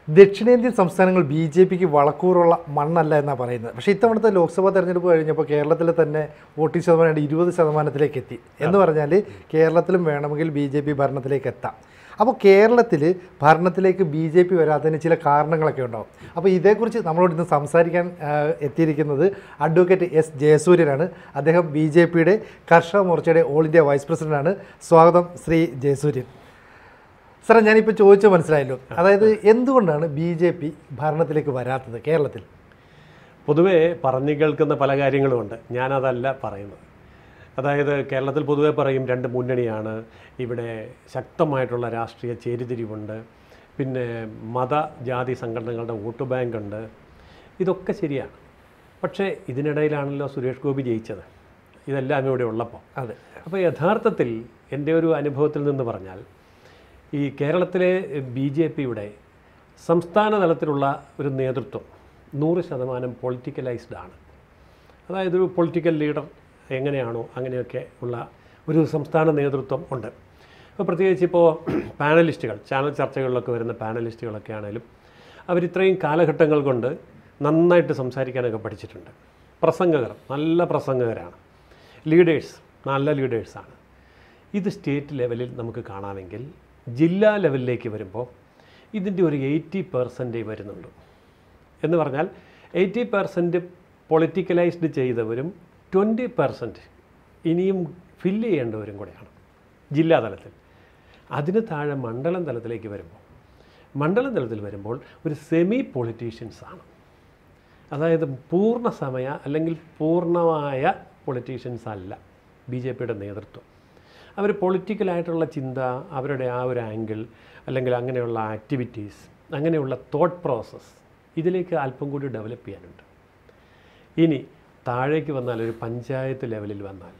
ദക്ഷിണേന്ത്യൻ സംസ്ഥാനങ്ങൾ B J പിക്ക് വളക്കൂറുള്ള മണ്ണല്ല എന്നാണ് പറയുന്നത് പക്ഷേ ഇത്തവണത്തെ ലോക്സഭാ തെരഞ്ഞെടുപ്പ് കഴിഞ്ഞപ്പോൾ കേരളത്തിൽ തന്നെ വോട്ടിംഗ് ശതമാനം ഇരുപത് ശതമാനത്തിലേക്ക് എത്തി എന്ന് പറഞ്ഞാൽ കേരളത്തിലും വേണമെങ്കിൽ ബി ജെ പി ഭരണത്തിലേക്ക് എത്താം അപ്പോൾ കേരളത്തിൽ ഭരണത്തിലേക്ക് ബി ജെ പി വരാത്തതിന് ചില കാരണങ്ങളൊക്കെ ഉണ്ടാവും അപ്പോൾ ഇതേക്കുറിച്ച് നമ്മളോട് ഇന്ന് സംസാരിക്കാൻ ആ, എത്തിയിരിക്കുന്നത് അഡ്വക്കേറ്റ് എസ് ജയസൂര്യനാണ് അദ്ദേഹം ബി ജെ പിയുടെ കർഷക മോർച്ചയുടെ ഓൾ ഇന്ത്യ വൈസ് പ്രസിഡന്റാണ് സ്വാഗതം ശ്രീ ജയസൂര്യൻ സാറേ ഞാനിപ്പോൾ ചോദിച്ചത് മനസ്സിലായല്ലോ അതായത് എന്തുകൊണ്ടാണ് ബി ജെ പി ഭരണത്തിലേക്ക് വരാത്തത് കേരളത്തിൽ പൊതുവേ പറഞ്ഞു കേൾക്കുന്ന പല കാര്യങ്ങളുമുണ്ട് ഞാനതല്ല പറയുന്നത് അതായത് കേരളത്തിൽ പൊതുവെ പറയും രണ്ട് മുന്നണിയാണ് ഇവിടെ ശക്തമായിട്ടുള്ള രാഷ്ട്രീയ ചേരിതിരിവുണ്ട് പിന്നെ മത ജാതി സംഘടനകളുടെ വോട്ട് ബാങ്ക് ഉണ്ട് ഇതൊക്കെ ശരിയാണ് പക്ഷേ ഇതിനിടയിലാണല്ലോ സുരേഷ് ഗോപി ജയിച്ചത് ഇതെല്ലാം ഇവിടെ ഉള്ളപ്പോൾ അതെ അപ്പോൾ യഥാർത്ഥത്തിൽ എൻ്റെ ഒരു അനുഭവത്തിൽ നിന്ന് പറഞ്ഞാൽ ഈ കേരളത്തിലെ ബി ജെ പിയുടെ സംസ്ഥാന തലത്തിലുള്ള ഒരു നേതൃത്വം നൂറ് ശതമാനം പൊളിറ്റിക്കലൈസ്ഡ് ആണ് അതായത് ഒരു പൊളിറ്റിക്കൽ ലീഡർ എങ്ങനെയാണോ അങ്ങനെയൊക്കെ ഉള്ള ഒരു സംസ്ഥാന നേതൃത്വം ഉണ്ട് അപ്പോൾ പ്രത്യേകിച്ച് ഇപ്പോൾ പാനലിസ്റ്റുകൾ ചാനൽ ചർച്ചകളിലൊക്കെ വരുന്ന പാനലിസ്റ്റുകളൊക്കെ ആണെങ്കിലും അവരിത്രയും കാലഘട്ടങ്ങൾ കൊണ്ട് നന്നായിട്ട് സംസാരിക്കാനൊക്കെ പഠിച്ചിട്ടുണ്ട് പ്രസംഗകർ നല്ല പ്രസംഗകരാണ് ലീഡേഴ്സ് നല്ല ലീഡേഴ്സാണ് ഇത് സ്റ്റേറ്റ് ലെവലിൽ നമുക്ക് കാണാമെങ്കിൽ ജില്ലാ ലെവലിലേക്ക് വരുമ്പോൾ ഇതിൻ്റെ ഒരു എയ്റ്റി പെർസെൻറ്റേ വരുന്നുള്ളൂ എന്ന് പറഞ്ഞാൽ എയ്റ്റി പെർസെൻറ്റ് പൊളിറ്റിക്കലൈസ്ഡ് ചെയ്തവരും ട്വൻറ്റി പെർസെൻറ്റ് ഇനിയും ഫില്ല് ചെയ്യേണ്ടവരും കൂടെയാണ് ജില്ലാ തലത്തിൽ അതിന് താഴെ മണ്ഡലം തലത്തിലേക്ക് വരുമ്പോൾ മണ്ഡലം തലത്തിൽ വരുമ്പോൾ ഒരു സെമി പൊളിറ്റീഷ്യൻസ് ആണ് അതായത് പൂർണ്ണ സമയ അല്ലെങ്കിൽ പൂർണ്ണമായ പൊളിറ്റീഷ്യൻസ് അല്ല ബി ജെ പിയുടെ നേതൃത്വം അവർ പൊളിറ്റിക്കലായിട്ടുള്ള ചിന്ത അവരുടെ ആ ഒരു ആംഗിൾ അല്ലെങ്കിൽ അങ്ങനെയുള്ള ആക്ടിവിറ്റീസ് അങ്ങനെയുള്ള തോട്ട് പ്രോസസ്സ് ഇതിലേക്ക് അല്പം കൂടി ഡെവലപ്പ് ചെയ്യാനുണ്ട് ഇനി താഴേക്ക് വന്നാൽ ഒരു പഞ്ചായത്ത് ലെവലിൽ വന്നാൽ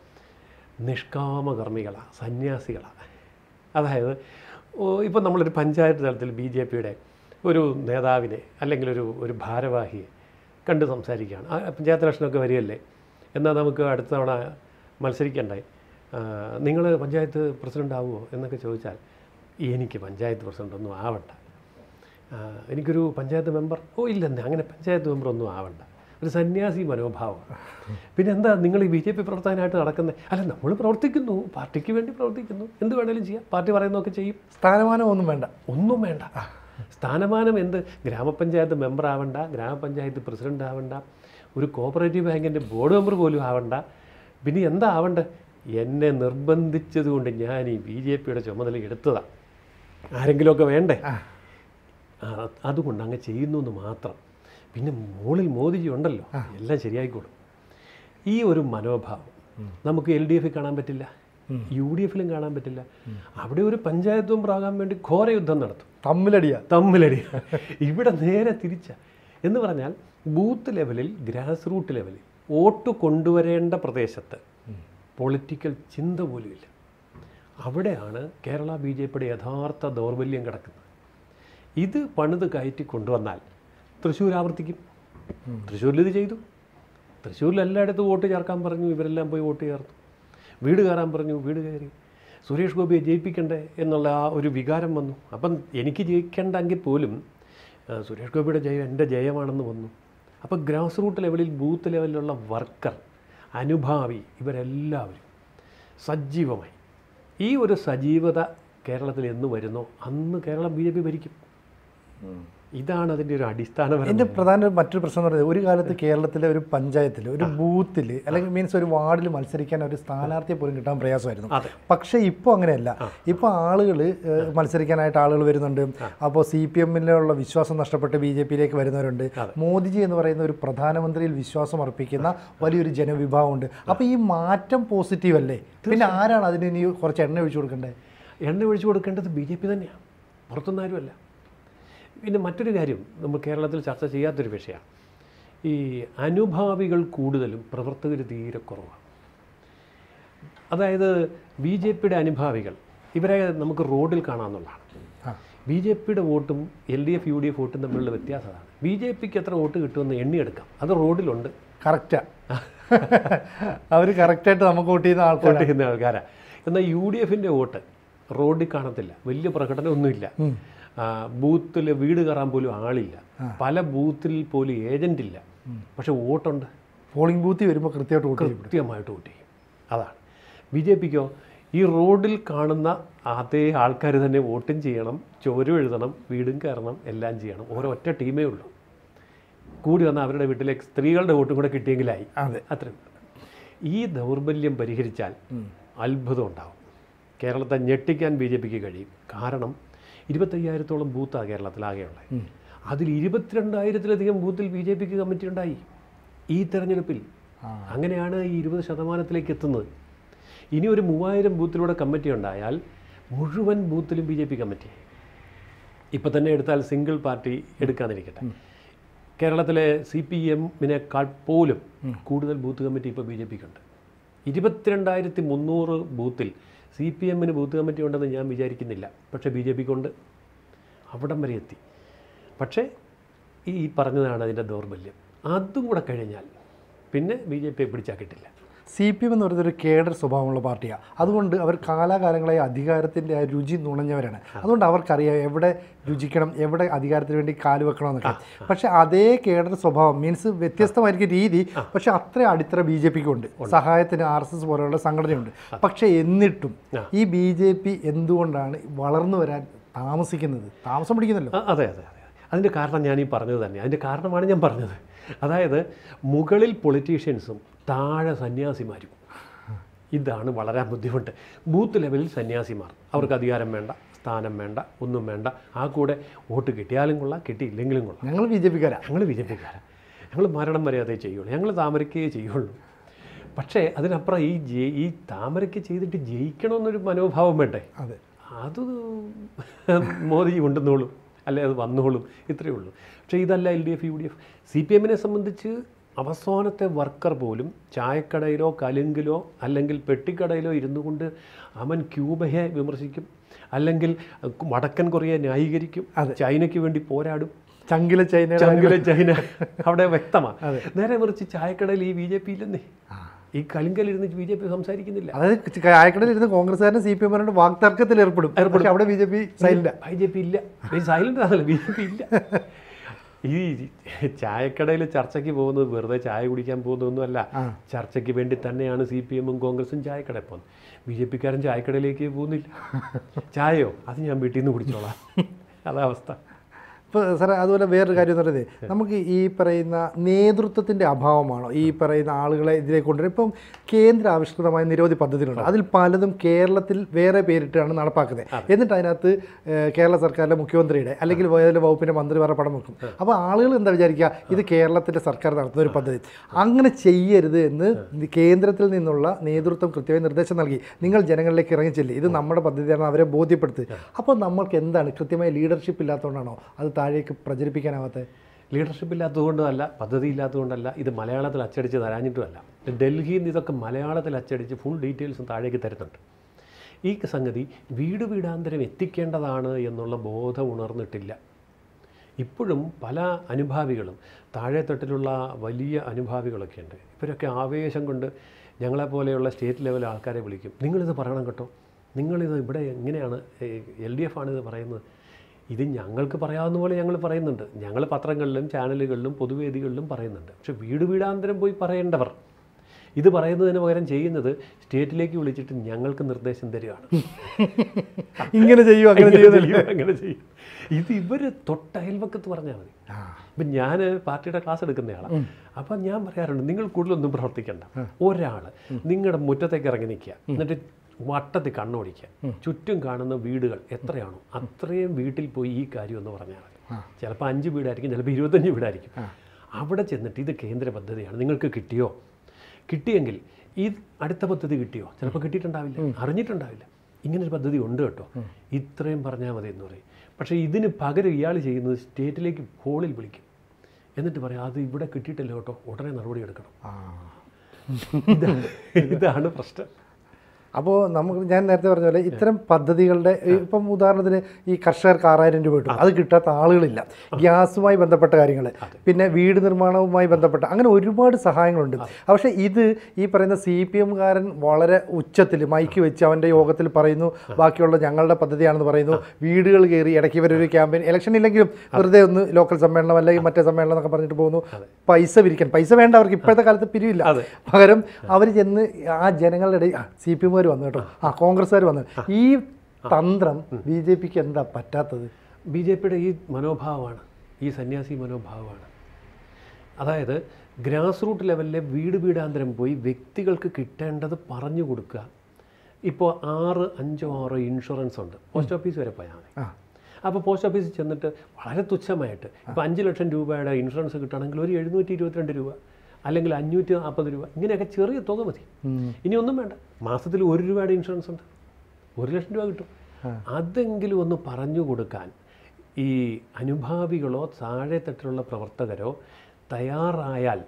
നിഷ്കാമകർമ്മികളാണ് സന്യാസികളാണ് അതായത് ഇപ്പം നമ്മളൊരു പഞ്ചായത്ത് തലത്തിൽ ബി ജെ പിയുടെ ഒരു നേതാവിനെ അല്ലെങ്കിൽ ഒരു ഒരു ഭാരവാഹിയെ കണ്ട് സംസാരിക്കുകയാണ് ആ പഞ്ചായത്ത് ഇലക്ഷനൊക്കെ വരികയല്ലേ എന്നാൽ നമുക്ക് അടുത്ത തവണ മത്സരിക്കണ്ടേ നിങ്ങൾ പഞ്ചായത്ത് പ്രസിഡൻ്റ് ആവുമോ എന്നൊക്കെ ചോദിച്ചാൽ എനിക്ക് പഞ്ചായത്ത് പ്രസിഡൻ്റ് ഒന്നും ആവണ്ട ആ, എനിക്കൊരു പഞ്ചായത്ത് മെമ്പർ ഓ ഇല്ലെന്നേ അങ്ങനെ പഞ്ചായത്ത് മെമ്പർ ഒന്നും ആവണ്ട ഒരു സന്യാസി മനോഭാവമാണ് പിന്നെ എന്താ നിങ്ങൾ ഈ ബി ജെ പി പ്രവർത്തകനായിട്ട് നടക്കുന്നത് അല്ല നമ്മൾ പ്രവർത്തിക്കുന്നു പാർട്ടിക്ക് വേണ്ടി പ്രവർത്തിക്കുന്നു എന്ത് വേണേലും ചെയ്യാം പാർട്ടി പറയുന്നതൊക്കെ ചെയ്യും സ്ഥാനമാനം ഒന്നും വേണ്ട ഒന്നും വേണ്ട സ്ഥാനമാനം എന്ത് ഗ്രാമപഞ്ചായത്ത് മെമ്പർ ആവണ്ട ഗ്രാമപഞ്ചായത്ത് പ്രസിഡന്റ് ആവണ്ട ഒരു കോപ്പറേറ്റീവ് ബാങ്കിൻ്റെ ബോർഡ് മെമ്പർ പോലും ആവണ്ട പിന്നെ എന്താ ആവണ്ട എന്നെ നിർബന്ധിച്ചതുകൊണ്ട് ഞാൻ ഈ ബി ജെ പിയുടെ ചുമതല എടുത്തതാണ് ആരെങ്കിലുമൊക്കെ വേണ്ടേ ആ. ആ, അതുകൊണ്ട് അങ്ങ് ചെയ്യുന്നു എന്ന് മാത്രം പിന്നെ മുകളിൽ മോദിജി ഉണ്ടല്ലോ എല്ലാം ശരിയായിക്കോളും ഈ ഒരു മനോഭാവം നമുക്ക് എൽ ഡി എഫിൽ കാണാൻ പറ്റില്ല യു ഡി എഫിലും കാണാൻ പറ്റില്ല അവിടെ ഒരു പഞ്ചായത്ത് മെമ്പറാകാൻ വേണ്ടി ഘോര യുദ്ധം നടത്തും തമ്മിലടിയാ തമ്മിലടി ഇവിടെ നേരെ തിരിച്ച എന്ന് പറഞ്ഞാൽ ബൂത്ത് ലെവലിൽ ഗ്രാസ് റൂട്ട് ലെവലിൽ വോട്ട് കൊണ്ടുവരേണ്ട പ്രദേശത്ത് പൊളിറ്റിക്കൽ ചിന്ത പോലുമില്ല അവിടെയാണ് കേരള ബി ജെ പിയുടെ യഥാർത്ഥ ദൗർബല്യം കിടക്കുന്നത് ഇത് പണിത് കയറ്റി കൊണ്ടുവന്നാൽ തൃശ്ശൂർ ആവർത്തിക്കും തൃശ്ശൂരിൽ ഇത് ചെയ്തു തൃശ്ശൂരിൽ എല്ലായിടത്തും വോട്ട് ചേർക്കാൻ പറഞ്ഞു ഇവരെല്ലാം പോയി വോട്ട് ചേർത്തു വീട് കയറാൻ പറഞ്ഞു വീട് കയറി സുരേഷ് ഗോപിയെ ജയിപ്പിക്കണ്ടേ എന്നുള്ള ആ ഒരു വികാരം വന്നു അപ്പം എനിക്ക് ജയിക്കേണ്ടെങ്കിൽ പോലും ആ, സുരേഷ് ഗോപിയുടെ ജയം എൻ്റെ ജയമാണെന്ന് വന്നു അപ്പോൾ ഗ്രാസ് റൂട്ട് ലെവലിൽ ബൂത്ത് ലെവലിലുള്ള വർക്കർ അനുഭാവി ഇവരെല്ലാവരും സജീവമായി ഈ ഒരു സജീവത കേരളത്തിൽ എന്ന് വരുന്നോ അന്ന് കേരളം ബി ജെ പി ഭരിക്കും ഇതാണ് അതിൻ്റെ ഒരു അടിസ്ഥാനപരം എൻ്റെ പ്രധാന ഒരു മറ്റൊരു പ്രശ്നം എന്ന് പറയുന്നത് ഒരു കാലത്ത് കേരളത്തിലെ ഒരു പഞ്ചായത്തിൽ ഒരു ബൂത്തിൽ അല്ലെങ്കിൽ മീൻസ് ഒരു വാർഡിൽ മത്സരിക്കാൻ ഒരു സ്ഥാനാർത്ഥിയെ പോലും കിട്ടാൻ പ്രയാസമായിരുന്നു അതെ. പക്ഷേ ഇപ്പോൾ അങ്ങനെയല്ല ഇപ്പോൾ ആളുകൾ മത്സരിക്കാനായിട്ട് ആളുകൾ വരുന്നുണ്ട് അപ്പോൾ സി പി എമ്മിലുള്ള വിശ്വാസം നഷ്ടപ്പെട്ട് ബി ജെ പിയിലേക്ക് വരുന്നവരുണ്ട് മോദിജി എന്ന് പറയുന്ന ഒരു പ്രധാനമന്ത്രിയിൽ വിശ്വാസം അർപ്പിക്കുന്ന വലിയൊരു ജനവിഭാഗമുണ്ട് അപ്പോൾ ഈ മാറ്റം പോസിറ്റീവ് അല്ലേ പിന്നെ ആരാണ് അതിന് ഇനി കുറച്ച് എണ്ണ ഒഴിച്ചു കൊടുക്കേണ്ടത് എണ്ണ ഒഴിച്ചു കൊടുക്കേണ്ടത് ബി ജെ പി തന്നെയാണ് പുറത്തുനിന്ന് ആരുമല്ല പിന്നെ മറ്റൊരു കാര്യം നമ്മൾ കേരളത്തിൽ ചർച്ച ചെയ്യാത്തൊരു വിഷയമാണ് ഈ അനുഭാവികൾ കൂടുതലും പ്രവർത്തകർ തീരെ കുറവാണ് അതായത് ബി ജെ പിയുടെ അനുഭാവികൾ ഇവരെ നമുക്ക് റോഡിൽ കാണാമെന്നുള്ളതാണ് ആ. ബി ജെ പിയുടെ വോട്ടും L D F U D F വോട്ടും തമ്മിലുള്ള വ്യത്യാസമാണ് ബി ജെ പിക്ക് എത്ര വോട്ട് കിട്ടുമെന്ന് എണ്ണിയെടുക്കാം അത് റോഡിലുണ്ട് കറക്റ്റാ അവർ കറക്റ്റായിട്ട് നമുക്ക് വോട്ട് ചെയ്യുന്ന ആൾക്കാർ വോട്ട് ചെയ്യുന്ന ആൾക്കാരാണ് എന്നാൽ യു ഡി എഫിൻ്റെ വോട്ട് റോഡിൽ കാണത്തില്ല വലിയ പ്രകടനമൊന്നുമില്ല ബൂത്തിൽ വീട് കയറാൻ പോലും ആളില്ല പല ബൂത്തിൽ പോലും ഏജൻ്റ് ഇല്ല പക്ഷെ വോട്ടുണ്ട് പോളിംഗ് ബൂത്തിൽ വരുമ്പോൾ കൃത്യമായിട്ട് വോട്ട് ചെയ്യും കൃത്യമായിട്ട് വോട്ട് ചെയ്യും അതാണ് ബി ജെ പിക്കോ ഈ റോഡിൽ കാണുന്ന അതേ ആൾക്കാർ തന്നെ വോട്ടും ചെയ്യണം ചോരും എഴുതണം വീടും കയറണം എല്ലാം ചെയ്യണം ഓരോ ഒറ്റ ടീമേ ഉള്ളൂ കൂടി വന്നാൽ അവരുടെ വീട്ടിലെ സ്ത്രീകളുടെ വോട്ടും കൂടെ കിട്ടിയെങ്കിലായി അതെ അത്രയും ഈ ദൗർബല്യം പരിഹരിച്ചാൽ അത്ഭുതം ഉണ്ടാവും കേരളത്തെ ഞെട്ടിക്കാൻ ബി ജെ പിക്ക് കഴിയും കാരണം ഇരുപത്തയ്യായിരത്തോളം ബൂത്താണ് കേരളത്തിലാകെയുള്ളത് അതിൽ ഇരുപത്തിരണ്ടായിരത്തിലധികം ബൂത്തിൽ ബി ജെ പിക്ക് കമ്മിറ്റി ഉണ്ടായി ഈ തെരഞ്ഞെടുപ്പിൽ ആ. അങ്ങനെയാണ് ഈ ഇരുപത് ശതമാനത്തിലേക്ക് എത്തുന്നത് ഇനി ഒരു മൂവായിരം ബൂത്തിലൂടെ കമ്മിറ്റി ഉണ്ടായാൽ മുഴുവൻ ബൂത്തിലും ബി ജെ പി കമ്മിറ്റി ഇപ്പം തന്നെ എടുത്താൽ സിംഗിൾ പാർട്ടി എടുക്കാതിരിക്കട്ടെ കേരളത്തിലെ സി പി എമ്മിനേക്കാൾ പോലും കൂടുതൽ ബൂത്ത് കമ്മിറ്റി ഇപ്പോൾ ബി ജെ പിക്കുണ്ട് ഇരുപത്തിരണ്ടായിരത്തി മുന്നൂറ് ബൂത്തിൽ സി പി എമ്മിന് ബൂത്ത് കമ്മിറ്റി ഉണ്ടെന്ന് ഞാൻ വിചാരിക്കുന്നില്ല പക്ഷേ ബി ജെ പിക്കുണ്ട് അവിടം വരെ എത്തി പക്ഷേ ഈ പറഞ്ഞതാണ് അതിൻ്റെ ദൗർബല്യം അതും കൂടെ കഴിഞ്ഞാൽ പിന്നെ ബി ജെ പിയെ പിടിച്ചാൽ കിട്ടില്ല സി പി എം എന്ന് പറയുന്നത് ഒരു കേഡർ സ്വഭാവമുള്ള പാർട്ടിയാണ് അതുകൊണ്ട് അവർ കാലാകാലങ്ങളായി അധികാരത്തിൻ്റെ ആ രുചി നുണഞ്ഞവരാണ് അതുകൊണ്ട് അവർക്കറിയാം എവിടെ രുചിക്കണം എവിടെ അധികാരത്തിന് വേണ്ടി കാല് വെക്കണം എന്നൊക്കെ പക്ഷേ അതേ കേഡർ സ്വഭാവം മീൻസ് വ്യത്യസ്തമായിരിക്കും രീതി പക്ഷേ അത്ര അടിത്തറ ബി ജെ പിക്ക് ഉണ്ട് സഹായത്തിന് ആർ എസ് എസ് പോലെയുള്ള സംഘടനയുണ്ട് പക്ഷേ എന്നിട്ടും ഈ ബി ജെ പി എന്തുകൊണ്ടാണ് വളർന്നു വരാൻ താമസിക്കുന്നത് താമസം പിടിക്കുന്നല്ലോ ആ, അതെ അതെ അതെ അതിൻ്റെ കാരണം ഞാൻ ഈ പറഞ്ഞത് തന്നെ അതിൻ്റെ കാരണമാണ് ഞാൻ പറഞ്ഞത് അതായത് മുകളിൽ പൊളിറ്റീഷ്യൻസും താഴെ സന്യാസിമാരും ഇതാണ് വളരെ ബുദ്ധിമുട്ട് ബൂത്ത് ലെവലിൽ സന്യാസിമാർ അവർക്ക് അധികാരം വേണ്ട സ്ഥാനം വേണ്ട ഒന്നും വേണ്ട ആ കൂടെ വോട്ട് കിട്ടിയാലും കൊള്ളാം കിട്ടിയില്ലെങ്കിലും കൊള്ളാം ഞങ്ങൾ ബി ജെ പിക്കാരാ ഞങ്ങൾ ബി ജെ പിക്കാരാണ് ഞങ്ങൾ മരണം വരെ അതേ ചെയ്യുള്ളൂ ഞങ്ങൾ താമരയ്ക്കേ ചെയ്യുള്ളൂ പക്ഷേ അതിനപ്പുറം ഈ ജയി ഈ താമരയ്ക്ക് ചെയ്തിട്ട് ജയിക്കണമെന്നൊരു മനോഭാവം വേണ്ടേ അതെ അത് മോദി കൊണ്ടുവന്നോളും അല്ലെ അത് വന്നോളും ഇത്രയേ ഉള്ളൂ പക്ഷേ ഇതല്ല L D F U D F C P എമ്മിനെ സംബന്ധിച്ച് അവസാനത്തെ വർക്കർ പോലും ചായക്കടയിലോ കലുങ്കിലോ അല്ലെങ്കിൽ പെട്ടിക്കടയിലോ ഇരുന്നു കൊണ്ട് അവൻ ക്യൂബയെ വിമർശിക്കും അല്ലെങ്കിൽ വടക്കൻ കൊറിയയെ ന്യായീകരിക്കും ചൈനയ്ക്ക് വേണ്ടി പോരാടും ചങ്കിലെ ചൈനയുടെ ചങ്കിലെ ചൈന അവിടെ വ്യക്തമാണ് നേരെ മറിച്ച് ചായക്കടയിൽ ഈ ബി ജെ പി ഇല്ലെന്നേ ഈ കലിങ്കലിരുന്ന് ബി ജെ പി സംസാരിക്കുന്നില്ല അതായത് ചായക്കടയിൽ ഇരുന്ന് കോൺഗ്രസ്സുകാരനും സി പി എമ്മിനോട് വാക്തർക്കത്തിൽ ഏർപ്പെടും പക്ഷേ അവിടെ B J P silent B J P ഇല്ല സൈലന്റ് ആണല്ലോ ബി ജെ പി ഇല്ല ഈ ചായക്കടയിൽ ചർച്ചയ്ക്ക് പോകുന്നത് വെറുതെ ചായ കുടിക്കാൻ പോകുന്നതൊന്നുമല്ല ചർച്ചയ്ക്ക് വേണ്ടി തന്നെയാണ് സി പി എമ്മും കോൺഗ്രസും ചായക്കടയിൽ പോകുന്നത് ബി ജെ പിക്കാരൻ ചായക്കടയിലേക്ക് പോകുന്നില്ല ചായയോ അത് ഞാൻ വീട്ടിൽ നിന്ന് കുടിച്ചോളാം അതാ അവസ്ഥ ഇപ്പോൾ സാറേ അതുപോലെ വേറൊരു കാര്യം എന്ന് പറയുന്നത് നമുക്ക് ഈ പറയുന്ന നേതൃത്വത്തിൻ്റെ അഭാവമാണോ ഈ പറയുന്ന ആളുകളെ ഇതിലേക്ക് കൊണ്ടുവരും ഇപ്പം കേന്ദ്ര ആവിഷ്കൃതമായ നിരവധി പദ്ധതികളുണ്ട് അതിൽ പലതും കേരളത്തിൽ വേറെ പേരിട്ടാണ് നടപ്പാക്കുന്നത് എന്നിട്ട് അതിനകത്ത് ഏഹ്, കേരള സർക്കാരിലെ മുഖ്യമന്ത്രിയുടെ അല്ലെങ്കിൽ ഏതെങ്കിലും വകുപ്പിൻ്റെ മന്ത്രിമാരുടെ പടം വെക്കും അപ്പോൾ ആളുകൾ എന്താ വിചാരിക്കുക ഇത് കേരളത്തിൻ്റെ സർക്കാർ നടത്തുന്ന ഒരു പദ്ധതി അങ്ങനെ ചെയ്യരുത് എന്ന് കേന്ദ്രത്തിൽ നിന്നുള്ള നേതൃത്വം കൃത്യമായി നിർദ്ദേശം നൽകി നിങ്ങൾ ജനങ്ങളിലേക്ക് ഇറങ്ങി ചെല്ലി ഇത് നമ്മുടെ പദ്ധതിയാണ് അവരെ ബോധ്യപ്പെടുത്തുക അപ്പോൾ നമ്മൾക്ക് എന്താണ് കൃത്യമായ ലീഡർഷിപ്പ് ഇല്ലാത്തതുകൊണ്ടാണോ അത് താഴേക്ക് പ്രചരിപ്പിക്കാനാവാത്തത് ലീഡർഷിപ്പ് ഇല്ലാത്തതുകൊണ്ടല്ല പദ്ധതി ഇല്ലാത്തതുകൊണ്ടല്ല ഇത് മലയാളത്തിൽ അച്ചടിച്ച് തരാഞ്ഞിട്ടുമല്ല ഡൽഹിയിൽ നിന്ന് ഇതൊക്കെ മലയാളത്തിൽ അച്ചടിച്ച് ഫുൾ ഡീറ്റെയിൽസും താഴേക്ക് തരുന്നുണ്ട് ഈ സംഗതി വീട് വീടാന്തരം എത്തിക്കേണ്ടതാണ് എന്നുള്ള ബോധം ഉണർന്നിട്ടില്ല ഇപ്പോഴും പല അനുഭാവികളും താഴെത്തട്ടിലുള്ള വലിയ അനുഭാവികളൊക്കെ ഉണ്ട് ഇവരൊക്കെ ആവേശം കൊണ്ട് ഞങ്ങളെപ്പോലെയുള്ള സ്റ്റേറ്റ് ലെവൽ ആൾക്കാരെ വിളിക്കും നിങ്ങളിത് പറയണം കേട്ടോ നിങ്ങളിത് ഇവിടെ എങ്ങനെയാണ് എൽ ഡി എഫ് ആണ് ഇത് പറയുന്നത് ഇത് ഞങ്ങൾക്ക് പറയാവുന്ന പോലെ ഞങ്ങൾ പറയുന്നുണ്ട് ഞങ്ങൾ പത്രങ്ങളിലും ചാനലുകളിലും പൊതുവേദികളിലും പറയുന്നുണ്ട് പക്ഷെ വീട് വീടാന്തരം പോയി പറയേണ്ടവർ ഇത് പറയുന്നതിന് പകരം ചെയ്യുന്നത് സ്റ്റേറ്റിലേക്ക് വിളിച്ചിട്ട് ഞങ്ങൾക്ക് നിർദ്ദേശം തരികയാണ് ഇങ്ങനെ ചെയ്യും അങ്ങനെ അങ്ങനെ ചെയ്യും ചെയ്യും, അങ്ങനെ ചെയ്യും ഇത് ഇവര് തൊട്ട അയൽവക്കത്ത് പറഞ്ഞാൽ മതി ഇപ്പം ഞാൻ പാർട്ടിയുടെ ക്ലാസ് എടുക്കുന്നയാളാണ് അപ്പം ഞാൻ പറയാറുണ്ട് നിങ്ങൾ കൂടുതലൊന്നും പ്രവർത്തിക്കണ്ട ഒരാൾ നിങ്ങളുടെ മുറ്റത്തേക്ക് ഇറങ്ങി നിൽക്കുക എന്നിട്ട് വട്ടത്തിൽ കണ്ണോടിക്കുക ചുറ്റും കാണുന്ന വീടുകൾ എത്രയാണോ അത്രയും വീട്ടിൽ പോയി ഈ കാര്യം എന്ന് പറഞ്ഞാൽ മതി ചിലപ്പോൾ അഞ്ച് വീടായിരിക്കും ചിലപ്പോൾ ഇരുപത്തഞ്ച് വീടായിരിക്കും അവിടെ ചെന്നിട്ട് ഇത് കേന്ദ്ര പദ്ധതിയാണ് നിങ്ങൾക്ക് കിട്ടിയോ കിട്ടിയെങ്കിൽ ഈ അടുത്ത പദ്ധതി കിട്ടിയോ ചിലപ്പോൾ കിട്ടിയിട്ടുണ്ടാവില്ല അറിഞ്ഞിട്ടുണ്ടാവില്ല ഇങ്ങനൊരു പദ്ധതി ഉണ്ട് കേട്ടോ ഇത്രയും പറഞ്ഞാൽ മതി എന്ന് പറയും പക്ഷേ ഇതിന് പകരം ഇയാൾ ചെയ്യുന്നത് സ്റ്റേറ്റിലേക്ക് ഫോണിൽ വിളിക്കും എന്നിട്ട് പറയാം അത് ഇവിടെ കിട്ടിയിട്ടില്ല കേട്ടോ ഉടനെ നടപടി എടുക്കണം ആ. ഇതാണ് ഇതാണ് പ്രശ്നം അപ്പോൾ നമുക്ക് ഞാൻ നേരത്തെ പറഞ്ഞ പോലെ ഇത്തരം പദ്ധതികളുടെ ഇപ്പം ഉദാഹരണത്തിന് ഈ കർഷകർക്ക് ആറായിരം രൂപ കിട്ടും അത് കിട്ടാത്ത ആളുകളില്ല ഗ്യാസുമായി ബന്ധപ്പെട്ട കാര്യങ്ങൾ പിന്നെ വീട് നിർമ്മാണവുമായി ബന്ധപ്പെട്ട അങ്ങനെ ഒരുപാട് സഹായങ്ങളുണ്ട് പക്ഷേ ഇത് ഈ പറയുന്ന സി പി എംകാരൻ വളരെ ഉച്ചത്തിൽ മൈക്ക് വെച്ച് അവൻ്റെ യോഗത്തിൽ പറയുന്നു ബാക്കിയുള്ള ഞങ്ങളുടെ പദ്ധതിയാണെന്ന് പറയുന്നു വീടുകൾ കയറി ഇടയ്ക്ക് ഇവരൊരു ക്യാമ്പയിൻ ഇലക്ഷൻ ഇല്ലെങ്കിലും വെറുതെ ഒന്ന് ലോക്കൽ സമ്മേളനം അല്ലെങ്കിൽ മറ്റേ സമ്മേളനം എന്നൊക്കെ പറഞ്ഞിട്ട് പോകുന്നു പൈസ പിരിക്കാൻ പൈസ വേണ്ട അവർക്ക് ഇപ്പോഴത്തെ കാലത്ത് പിരിവില്ല അതെ. പകരം അവർ ചെന്ന് ആ ജനങ്ങളുടെ ഇടയിൽ സി പി എമ്മുകാർ വന്നു കേട്ടോ ആ കോൺഗ്രസ്സുകാർ വന്നു ഈ തന്ത്രം ബി ജെ പിക്ക് എന്താ പറ്റാത്തത് ബി ജെ പിയുടെ ഈ മനോഭാവമാണ് ഈ സന്യാസി മനോഭാവമാണ് അതായത് ഗ്രാസ് റൂട്ട് ലെവലിലെ വീട് വീടാന്തരം പോയി വ്യക്തികൾക്ക് കിട്ടേണ്ടത് പറഞ്ഞു കൊടുക്കുക ഇപ്പോൾ ആറ് അഞ്ചോ ആറോ ഇൻഷുറൻസ് ഉണ്ട് പോസ്റ്റ് ഓഫീസ് വരെ പോയാൽ മതി ആ അപ്പോൾ പോസ്റ്റ് ഓഫീസിൽ ചെന്നിട്ട് വളരെ തുച്ഛമായിട്ട് ഇപ്പോൾ അഞ്ച് ലക്ഷം രൂപയുടെ ഇൻഷുറൻസ് കിട്ടുകയാണെങ്കിൽ ഒരു എഴുന്നൂറ്റി ഇരുപത്തിരണ്ട് രൂപ അല്ലെങ്കിൽ അഞ്ഞൂറ്റി നാൽപ്പത് രൂപ ഇങ്ങനെയൊക്കെ ചെറിയ തുക മതി ഇനി ഒന്നും വേണ്ട മാസത്തിൽ ഒരു രൂപയുടെ ഇൻഷുറൻസ് ഉണ്ട് ഒരു ലക്ഷം രൂപ കിട്ടും അതെങ്കിലും ഒന്ന് പറഞ്ഞു കൊടുക്കാൻ ഈ അനുഭാവികളോ താഴെ തട്ടിലുള്ള പ്രവർത്തകരോ തയ്യാറായാൽ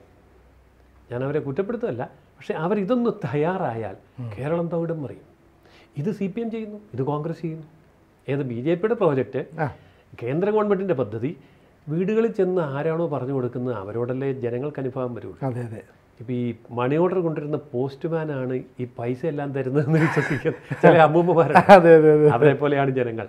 ഞാൻ അവരെ കുറ്റപ്പെടുത്തുകയല്ല പക്ഷേ അവരിതൊന്ന് തയ്യാറായാൽ കേരളം തവിടം മറിയും ഇത് സി പി എം ചെയ്യുന്നു ഇത് കോൺഗ്രസ് ചെയ്യുന്നു ഏത് ബി ജെ പിയുടെ പ്രോജക്റ്റ് ആ കേന്ദ്ര ഗവൺമെൻറ്റിൻ്റെ പദ്ധതി വീടുകളിൽ ചെന്ന് ആരാണോ പറഞ്ഞു കൊടുക്കുന്നത് അവരോടല്ലേ ജനങ്ങൾക്ക് അനുഭവം വരുള്ളൂ അതെ അതെ ഇപ്പോൾ ഈ മണി ഓർഡർ കൊണ്ടുവരുന്ന പോസ്റ്റ്മാനാണ് ഈ പൈസ എല്ലാം തരുന്നതെന്ന് വിശ്വസിക്കുന്നത് ചില അമ്മൂമ്മമാരാണ് അതെ അതെ അതെ അവരെ പോലെയാണ് ജനങ്ങൾ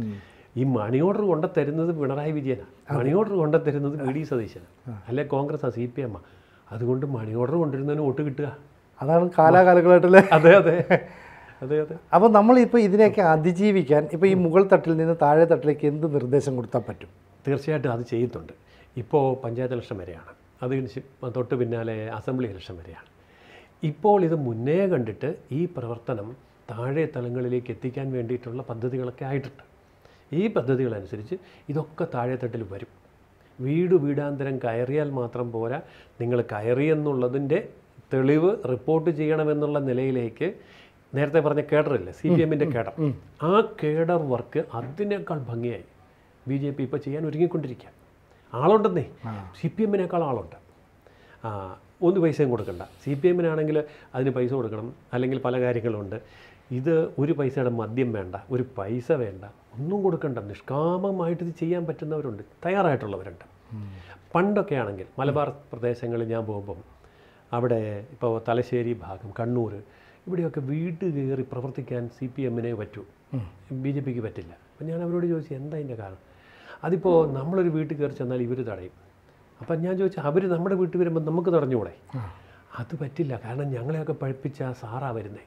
ഈ മണി ഓർഡർ കൊണ്ട തരുന്നത് പിണറായി വിജയനാണ് മണി ഓർഡർ കൊണ്ട തരുന്നത് വി ഡി സതീശനാണ് അല്ലെ കോൺഗ്രസ് സി പി എം അതുകൊണ്ട് മണി ഓർഡർ കൊണ്ടുവരുന്നതിന് വോട്ട് കിട്ടുക അതാണ് കാലാകാലങ്ങളായിട്ടുള്ള അതെ അതെ അതെ അതെ അപ്പോൾ നമ്മളിപ്പോൾ ഇതിനെയൊക്കെ അതിജീവിക്കാൻ ഇപ്പോൾ ഈ മുകൾ തട്ടിൽ നിന്ന് താഴെ തട്ടിലേക്ക് എന്ത് നിർദ്ദേശം കൊടുത്താൽ പറ്റും തീർച്ചയായിട്ടും അത് ചെയ്യുന്നുണ്ട് ഇപ്പോൾ പഞ്ചായത്ത് ഇലക്ഷൻ വരെയാണ് അത് കഴിഞ്ഞ് തൊട്ട് പിന്നാലെ അസംബ്ലി ഇലക്ഷൻ വരെയാണ് ഇപ്പോൾ ഇത് മുന്നേ കണ്ടിട്ട് ഈ പ്രവർത്തനം താഴെ തലങ്ങളിലേക്ക് എത്തിക്കാൻ വേണ്ടിയിട്ടുള്ള പദ്ധതികളൊക്കെ ആയിട്ടുണ്ട് ഈ പദ്ധതികളനുസരിച്ച് ഇതൊക്കെ താഴെത്തട്ടിൽ വരും വീട് വീടാന്തരം കയറിയാൽ മാത്രം പോരാ നിങ്ങൾ കയറിയെന്നുള്ളതിൻ്റെ തെളിവ് റിപ്പോർട്ട് ചെയ്യണമെന്നുള്ള നിലയിലേക്ക് നേരത്തെ പറഞ്ഞ കേഡറില്ലേ സി പി എമ്മിൻ്റെ കേഡർ ആ കേഡർ വർക്ക് അതിനേക്കാൾ ഭംഗിയായി ബി ജെ പി ഇപ്പോൾ ചെയ്യാൻ ഒരുങ്ങിക്കൊണ്ടിരിക്കുക ആളുണ്ടെന്നേ സി പി എമ്മിനേക്കാൾ ആളുണ്ട് ആ ഒന്ന് പൈസയും കൊടുക്കണ്ട സി പി എമ്മിനാണെങ്കിൽ അതിന് പൈസ കൊടുക്കണം അല്ലെങ്കിൽ പല കാര്യങ്ങളുണ്ട് ഇത് ഒരു പൈസയുടെ മദ്യം വേണ്ട ഒരു പൈസ വേണ്ട ഒന്നും കൊടുക്കണ്ട നിഷ്കാമമായിട്ട് ഇത് ചെയ്യാൻ പറ്റുന്നവരുണ്ട് തയ്യാറായിട്ടുള്ളവരുണ്ട് പണ്ടൊക്കെ ആണെങ്കിൽ മലബാർ പ്രദേശങ്ങളിൽ ഞാൻ പോകുമ്പം അവിടെ ഇപ്പോൾ തലശ്ശേരി ഭാഗം കണ്ണൂർ ഇവിടെയൊക്കെ വീട് കയറി പ്രവർത്തിക്കാൻ സി പി എമ്മിനെ പറ്റൂ ബി ജെ പിക്ക് പറ്റില്ല അപ്പം ഞാൻ അവരോട് ചോദിച്ചു എന്താ അതിൻ്റെ കാരണം അതിപ്പോൾ നമ്മളൊരു വീട്ടിൽ കയറി ചെന്നാൽ ഇവർ തടയും അപ്പം ഞാൻ ചോദിച്ചു അവർ നമ്മുടെ വീട്ടിൽ വരുമ്പോൾ നമുക്ക് തടഞ്ഞുകൂടെ അത് പറ്റില്ല കാരണം ഞങ്ങളെയൊക്കെ പഠിപ്പിച്ച സാറാ വരുന്നത്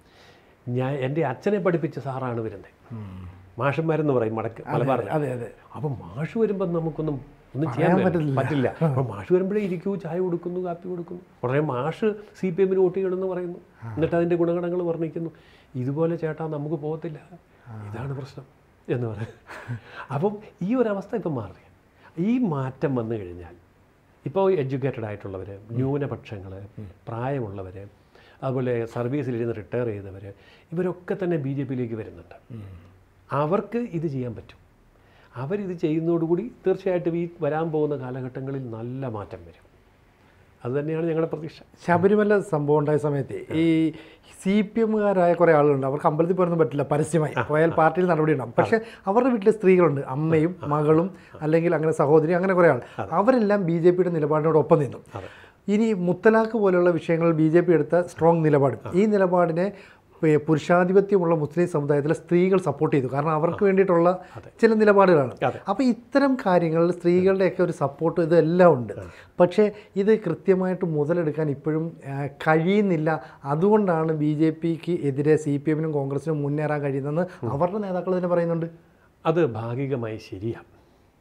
ഞാൻ എൻ്റെ അച്ഛനെ പഠിപ്പിച്ച സാറാണ് വരുന്നത് മാഷന്മാരെന്ന് പറയും മടക്ക് മലബാറിൽ അതെ അതെ അപ്പം മാഷ് വരുമ്പോൾ നമുക്കൊന്നും ഒന്നും ചെയ്യാൻ പറ്റില്ല പറ്റില്ല അപ്പം മാഷ് വരുമ്പോഴേ ഇരിക്കൂ ചായ കൊടുക്കുന്നു കാപ്പി കൊടുക്കുന്നു ഉടനെ മാഷ് സി പി എമ്മിന് വോട്ട് ചെയ്യണമെന്ന് പറയുന്നു എന്നിട്ട് അതിൻ്റെ ഗുണഗണങ്ങൾ വർണ്ണിക്കുന്നു ഇതുപോലെ ചേട്ടാ നമുക്ക് പോകത്തില്ല ഇതാണ് പ്രശ്നം എന്ന് പറയും അപ്പം ഈ ഒരു അവസ്ഥ ഇപ്പം മാറി ഈ മാറ്റം വന്നു കഴിഞ്ഞാൽ ഇപ്പോൾ എഡ്യൂക്കേറ്റഡ് ആയിട്ടുള്ളവർ ന്യൂനപക്ഷങ്ങൾ പ്രായമുള്ളവർ അതുപോലെ സർവീസിലിരുന്ന് റിട്ടയർ ചെയ്തവർ ഇവരൊക്കെ തന്നെ ബി ജെ പിയിലേക്ക് വരുന്നുണ്ട് അവർക്ക് ഇത് ചെയ്യാൻ പറ്റും അവരിത് ചെയ്യുന്നതോടുകൂടി തീർച്ചയായിട്ടും ഈ വരാൻ പോകുന്ന കാലഘട്ടങ്ങളിൽ നല്ല മാറ്റം വരും അതുതന്നെയാണ് ഞങ്ങളുടെ പ്രതീക്ഷ ശബരിമല സംഭവം ഉണ്ടായ സമയത്ത് ഈ സി പി എമ്മുകാരായ കുറേ ആളുകളുണ്ട് അവർക്ക് അമ്പലത്തിൽ പോകാനൊന്നും പറ്റില്ല പരസ്യമായി പോയാൽ പാർട്ടിയിൽ നടപടി ഉണ്ടാവും പക്ഷേ അവരുടെ വീട്ടിൽ സ്ത്രീകളുണ്ട് അമ്മയും മകളും അല്ലെങ്കിൽ അങ്ങനെ സഹോദരി അങ്ങനെ കുറേ ആൾ അവരെല്ലാം ബി ജെ പിയുടെ നിലപാടിനോടൊപ്പം നിന്നു ഇനി മുത്തലാഖ് പോലെയുള്ള വിഷയങ്ങളിൽ ബി ജെ പി എടുത്ത സ്ട്രോങ് നിലപാട് ഈ നിലപാടിനെ പേ- പുരുഷാധിപത്യമുള്ള മുസ്ലിം സമുദായത്തിലെ സ്ത്രീകൾ സപ്പോർട്ട് ചെയ്തു കാരണം അവർക്ക് വേണ്ടിയിട്ടുള്ള ചില നിലപാടുകളാണ് അതെ. അപ്പോൾ ഇത്തരം കാര്യങ്ങളിൽ സ്ത്രീകളുടെയൊക്കെ ഒരു സപ്പോർട്ട് ഇതെല്ലാം ഉണ്ട് പക്ഷേ ഇത് കൃത്യമായിട്ട് മുതലെടുക്കാൻ ഇപ്പോഴും ആ, കഴിയുന്നില്ല അതുകൊണ്ടാണ് ബി ജെ പിക്ക് എതിരെ സി പി എമ്മിനും കോൺഗ്രസിനും മുന്നേറാൻ കഴിയുന്നതെന്ന് അവരുടെ നേതാക്കൾ തന്നെ പറയുന്നുണ്ട് അത് ഭാഗികമായി ശരിയാണ്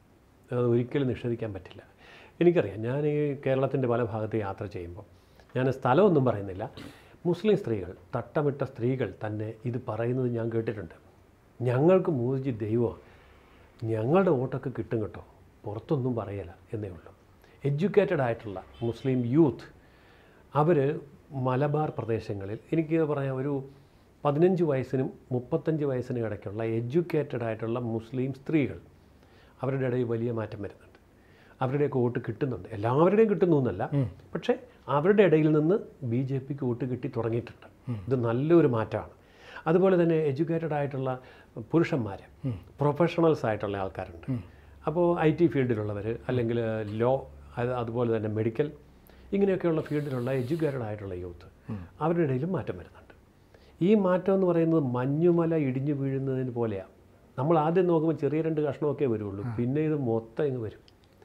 അത് ഒരിക്കലും നിഷേധിക്കാൻ പറ്റില്ല എനിക്കറിയാം ഞാൻ ഈ കേരളത്തിൻ്റെ പല ഭാഗത്ത് യാത്ര ചെയ്യുമ്പോൾ ഞാൻ സ്ഥലമൊന്നും പറയുന്നില്ല മുസ്ലിം സ്ത്രീകൾ തട്ടമിട്ട സ്ത്രീകൾ തന്നെ ഇത് പറയുന്നത് ഞാൻ കേട്ടിട്ടുണ്ട് ഞങ്ങൾക്ക് മോദിജി ദൈവമാണ് ഞങ്ങളുടെ വോട്ടൊക്കെ കിട്ടും കേട്ടോ പുറത്തൊന്നും പറയല എന്നേ ഉള്ളൂ എഡ്യൂക്കേറ്റഡ് ആയിട്ടുള്ള മുസ്ലിം യൂത്ത് അവർ മലബാർ പ്രദേശങ്ങളിൽ എനിക്ക് പറയാം ഒരു പതിനഞ്ച് വയസ്സിനും മുപ്പത്തഞ്ച് വയസ്സിനും ഇടയ്ക്കുള്ള എഡ്യൂക്കേറ്റഡ് ആയിട്ടുള്ള മുസ്ലിം സ്ത്രീകൾ അവരുടെ ഇടയിൽ വലിയ മാറ്റം വരുന്നുണ്ട് അവരുടെയൊക്കെ വോട്ട് കിട്ടുന്നുണ്ട് എല്ലാവരുടെയും കിട്ടുന്നു എന്നല്ല പക്ഷേ അവരുടെ ഇടയിൽ നിന്ന് ബി ജെ പിക്ക് വോട്ട് കിട്ടി തുടങ്ങിയിട്ടുണ്ട് ഇത് നല്ലൊരു മാറ്റമാണ് അതുപോലെ തന്നെ എഡ്യൂക്കേറ്റഡ് ആയിട്ടുള്ള പുരുഷന്മാർ പ്രൊഫഷണൽസ് ആയിട്ടുള്ള ആൾക്കാരുണ്ട് അപ്പോൾ ഐ ടി ഫീൽഡിലുള്ളവർ അല്ലെങ്കിൽ ലോ അത് അതുപോലെ തന്നെ മെഡിക്കൽ ഇങ്ങനെയൊക്കെയുള്ള ഫീൽഡിലുള്ള എഡ്യൂക്കേറ്റഡ് ആയിട്ടുള്ള യൂത്ത് അവരുടെ ഇടയിലും മാറ്റം വരുന്നുണ്ട് ഈ മാറ്റം എന്ന് പറയുന്നത് മഞ്ഞുമല ഇടിഞ്ഞു വീഴുന്നതിന് പോലെയാണ് നമ്മൾ ആദ്യം നോക്കുമ്പോൾ ചെറിയ രണ്ട് കഷ്ണമൊക്കെ വരുള്ളൂ പിന്നെ ഇത് മൊത്തം ഇങ്ങ് വരും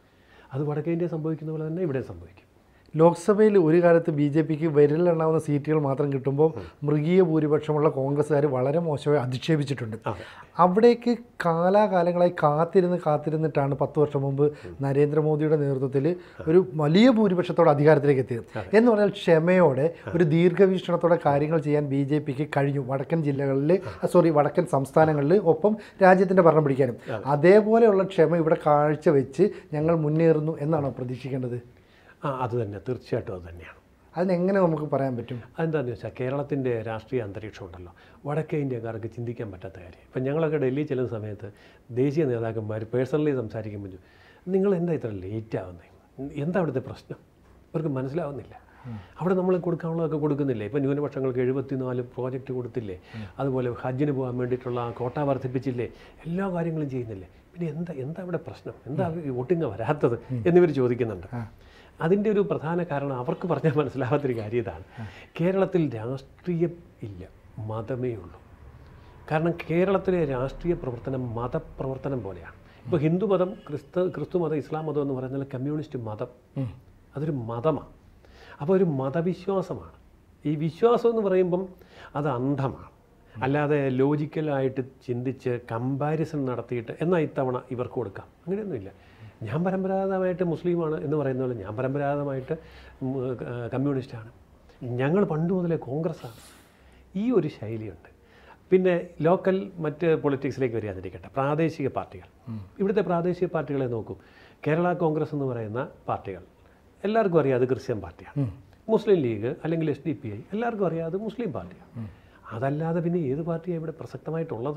അത് വടക്കേ ഇന്ത്യ സംഭവിക്കുന്ന പോലെ തന്നെ ഇവിടെ സംഭവിക്കും ലോക്സഭയിൽ ഒരു കാലത്ത് ബി ജെ പിക്ക് വിരലിലെണ്ണാവുന്ന സീറ്റുകൾ മാത്രം കിട്ടുമ്പോൾ മൃഗീയ ഭൂരിപക്ഷമുള്ള കോൺഗ്രസ്സുകാർ വളരെ മോശമായി അധിക്ഷേപിച്ചിട്ടുണ്ട് അതെ. അവിടേക്ക് കാലാകാലങ്ങളായി കാത്തിരുന്ന് കാത്തിരുന്നിട്ടാണ് പത്ത് വർഷം മുമ്പ് നരേന്ദ്രമോദിയുടെ നേതൃത്വത്തിൽ ഒരു വലിയ ഭൂരിപക്ഷത്തോടെ അധികാരത്തിലേക്ക് എത്തിയത് എന്ന് പറഞ്ഞാൽ ക്ഷമയോടെ ഒരു ദീർഘവീക്ഷണത്തോടെ കാര്യങ്ങൾ ചെയ്യാൻ ബി ജെ പിക്ക് കഴിഞ്ഞു വടക്കൻ ജില്ലകളിൽ സോറി വടക്കൻ സംസ്ഥാനങ്ങളിൽ ഒപ്പം രാജ്യത്തിൻ്റെ ഭരണം പിടിക്കാനും അതേപോലെയുള്ള ക്ഷമ ഇവിടെ കാഴ്ചവെച്ച് ഞങ്ങൾ മുന്നേറുന്നു എന്നാണോ പ്രതീക്ഷിക്കേണ്ടത് ആ അത് തന്നെ തീർച്ചയായിട്ടും അത് തന്നെയാണ് അതിനെങ്ങനെ നമുക്ക് പറയാൻ പറ്റും അതെന്താണെന്ന് വെച്ചാൽ കേരളത്തിൻ്റെ രാഷ്ട്രീയ അന്തരീക്ഷം ഉണ്ടല്ലോ വടക്കേ ഇന്ത്യക്കാർക്ക് ചിന്തിക്കാൻ പറ്റാത്ത കാര്യം ഇപ്പം ഞങ്ങളൊക്കെ ഡൽഹി ചെല്ലുന്ന സമയത്ത് ദേശീയ നേതാക്കന്മാർ പേഴ്സണലി സംസാരിക്കുമ്പോൾ നിങ്ങൾ എന്താ ഇത്ര ലേറ്റ് ആവുന്നത് എന്താ അവിടുത്തെ പ്രശ്നം അവർക്ക് മനസ്സിലാവുന്നില്ല അവിടെ നമ്മൾ കൊടുക്കാനുള്ളതൊക്കെ കൊടുക്കുന്നില്ലേ ഇപ്പം ന്യൂനപക്ഷങ്ങൾക്ക് എഴുപത്തിനാല് പ്രോജക്റ്റ് കൊടുത്തില്ലേ അതുപോലെ ഹജ്ജിന് പോകാൻ വേണ്ടിയിട്ടുള്ള ആ കോട്ട വർദ്ധിപ്പിച്ചില്ലേ എല്ലാ കാര്യങ്ങളും ചെയ്യുന്നില്ലേ പിന്നെ എന്താ എന്താ ഇവിടെ പ്രശ്നം എന്താ വോട്ടിങ് വരാത്തത് എന്നിവർ ചോദിക്കുന്നുണ്ട് അതിൻ്റെ ഒരു പ്രധാന കാരണം അവർക്ക് പറഞ്ഞാൽ മനസ്സിലാവാത്തൊരു കാര്യം ഇതാണ് കേരളത്തിൽ രാഷ്ട്രീയം ഇല്ല മതമേ ഉള്ളൂ കാരണം കേരളത്തിലെ രാഷ്ട്രീയ പ്രവർത്തനം മതപ്രവർത്തനം പോലെയാണ് ഇപ്പോൾ ഹിന്ദുമതം ക്രിസ്തു ക്രിസ്തു മതം ഇസ്ലാം മതം എന്ന് പറയുന്നത് കമ്മ്യൂണിസ്റ്റ് മതം അതൊരു മതമാണ് അപ്പോൾ ഒരു മതവിശ്വാസമാണ് ഈ വിശ്വാസം എന്ന് പറയുമ്പം അത് അന്ധമാണ് അല്ലാതെ ലോജിക്കലായിട്ട് ചിന്തിച്ച് കമ്പാരിസൺ നടത്തിയിട്ട് എന്നാൽ ഇത്തവണ ഇവർക്ക് കൊടുക്കാം അങ്ങനെയൊന്നുമില്ല ഞാൻ പരമ്പരാഗതമായിട്ട് മുസ്ലിമാണ് എന്ന് പറയുന്ന പോലെ ഞാൻ പരമ്പരാഗതമായിട്ട് ഉം, ആ, കമ്മ്യൂണിസ്റ്റാണ് ഞങ്ങൾ പണ്ട് മുതലേ കോൺഗ്രസ്സാണ് ഈ ഒരു ശൈലിയുണ്ട് പിന്നെ ലോക്കൽ മറ്റ് പൊളിറ്റിക്സിലേക്ക് വരികയാതിരിക്കട്ടെ പ്രാദേശിക പാർട്ടികൾ ഇവിടുത്തെ പ്രാദേശിക പാർട്ടികളെ നോക്കൂ കേരള കോൺഗ്രസ് എന്ന് പറയുന്ന പാർട്ടികൾ എല്ലാവർക്കും അറിയാം അത് ക്രിസ്ത്യൻ പാർട്ടിയാണ് മുസ്ലിം ലീഗ് അല്ലെങ്കിൽ എസ് ഡി പി ഐ എല്ലാവർക്കും അറിയാം അത് മുസ്ലിം പാർട്ടിയാണ് അതല്ലാതെ പിന്നെ ഏത് പാർട്ടിയാണ് ഇവിടെ പ്രസക്തമായിട്ടുള്ളത്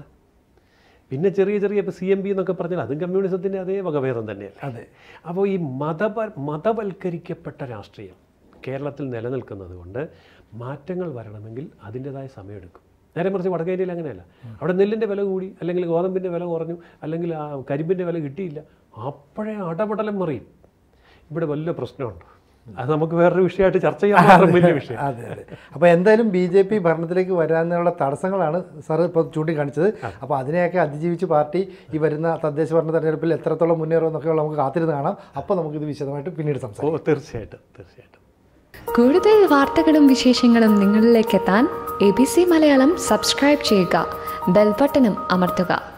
പിന്നെ ചെറിയ ചെറിയ ഇപ്പോൾ സി എം പി എന്നൊക്കെ പറഞ്ഞാൽ അതും കമ്മ്യൂണിസത്തിൻ്റെ അതേ വകഭേദം തന്നെയല്ലേ അതെ അപ്പോൾ ഈ മതപ മതവൽക്കരിക്കപ്പെട്ട രാഷ്ട്രീയം കേരളത്തിൽ നിലനിൽക്കുന്നത് കൊണ്ട് മാറ്റങ്ങൾ വരണമെങ്കിൽ അതിൻ്റെതായ സമയമെടുക്കും നേരെ മറിച്ച് വടക്കേന്ത്യയിൽ അങ്ങനെയല്ല അവിടെ നെല്ലിൻ്റെ വില കൂടി അല്ലെങ്കിൽ ഗോതമ്പിൻ്റെ വില കുറഞ്ഞു അല്ലെങ്കിൽ ആ കരിമ്പിൻ്റെ വില കിട്ടിയില്ല അപ്പോഴേ അടപടലം മറിയും ഇവിടെ വലിയ പ്രശ്നമുണ്ട് അത് നമുക്ക് വേറൊരു വിഷയമായിട്ട് ചർച്ച ചെയ്യാൻ മാത്രം വലിയ വിഷയം അതെ അതെ അപ്പോൾ എന്തായാലും ബി ജെ പി ഭരണത്തിലേക്ക് വരാനുള്ള തടസ്സങ്ങളാണ് സാർ ഇപ്പോൾ ചൂണ്ടിക്കാണിച്ചത് അപ്പോൾ അതിനെയൊക്കെ അതിജീവിച്ച് പാർട്ടി ഈ വരുന്ന തദ്ദേശ ഭരണ തെരഞ്ഞെടുപ്പിൽ എത്രത്തോളം മുന്നേറുമെന്നൊക്കെ നമുക്ക് കാത്തിരുന്ന് കാണാം അപ്പോൾ നമുക്കിത് വിശദമായിട്ട് പിന്നീട് സംസാരിക്കാം ഓ തീർച്ചയായിട്ടും തീർച്ചയായിട്ടും കൂടുതൽ വാർത്തകളും വിശേഷങ്ങളും നിങ്ങളിലേക്ക് എത്താൻ A B C Malayalam subscribe ചെയ്യുക ബെൽബട്ടനും അമർത്തുക